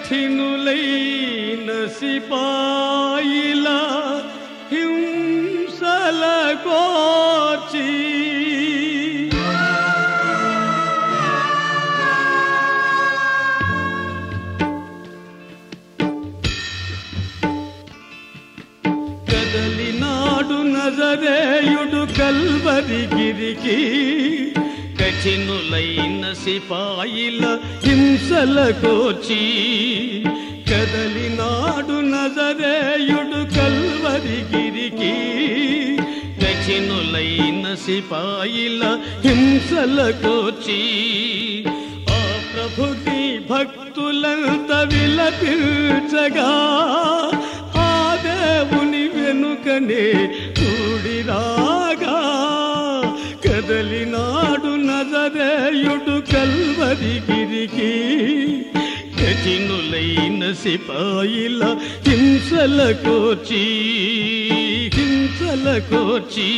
కఠినులైన సిపాయిల హింసల కోర్చి కదలినాడు నజరేయుడు కల్వరిగిరికి కఠినులైన సిపాయిల హింసల కోచి కదలినాడు నజరేయుడు కల్వరిగిరికి కఠినులైన సిపాయిల హింసల కోచి ఆ ప్రభుకి భక్తులంత విలపించగా ఆ దేవుని వెనుకనే కూడిరాగా కదలినాడు నజరేయుడు కల్వరిగిరికి కఠినులైన సిపాయిల హింసల కోచి హింసల కోచి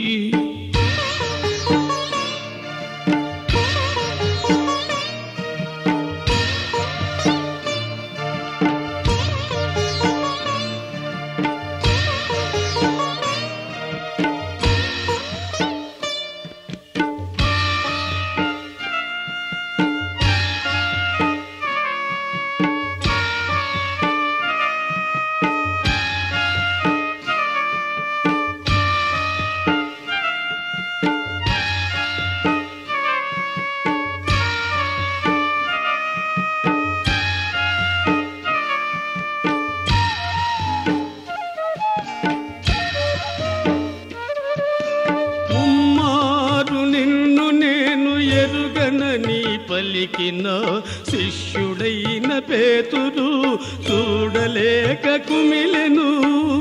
ముమ్మారు నిన్ను నేను ఎరుగనని పలికిన శిష్యుడైన పేతురు చూడలేక కుమిలెను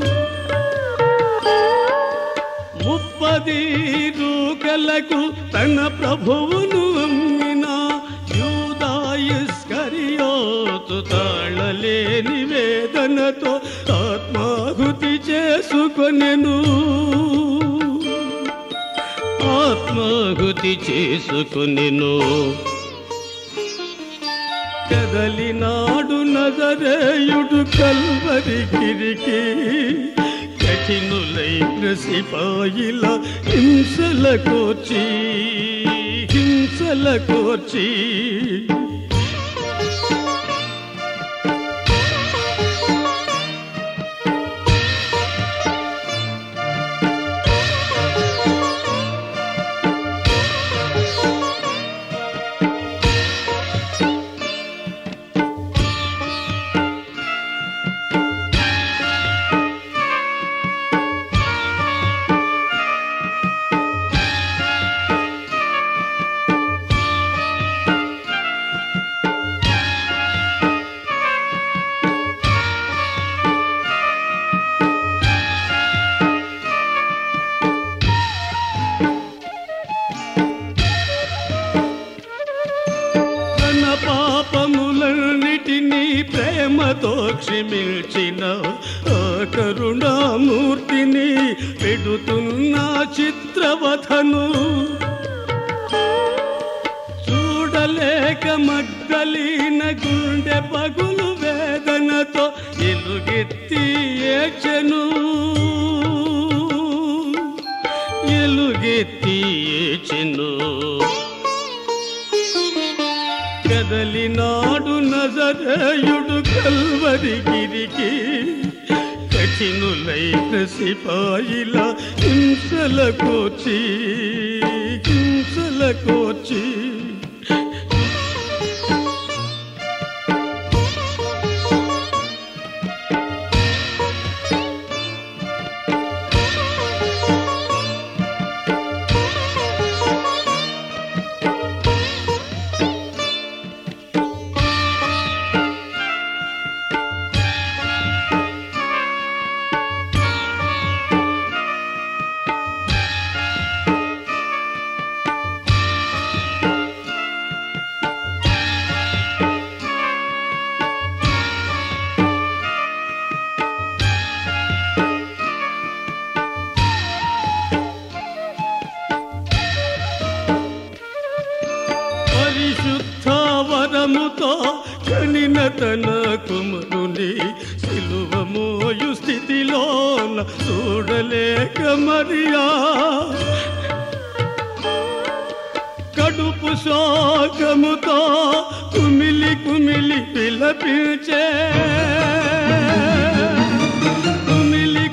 ముప్పది రూకలకు తన ప్రభువును అమ్మిన యూదాయిస్కరియోతు తాళలేని వేదనతో ఆత్మాహుతి చేసుకొనెను ఆత్మాహుతి చేసుకొనెను కదలినాడు నజరేయుడు కల్వరిగిరికి కఠినులైన సిపాయిల హింసల కోచి హింసల కోచి తన పాపములన్నిటినీ ప్రేమతో క్షమించిన ఆ కరుణామూర్తిని పెడుతున్న చిత్రవథను చూడలేక మగ్ధలీన గుండె పగులు వేదనతో ఎలుగెత్తి ఏచెను ఎలుగెత్తి ఏచెను కదలినాడు నజరేయుడు కల్వరిగిరికి కఠినులైన సిపాయిల హింసల కోచి హింసల కోచి భారముతో కనిన తన కుమరుని సిలువ మోయు స్థితిలోన చూడలేక మరియా కడుపు శోకముతో కుమిలి కుమిలి పిలపించే కుమిలి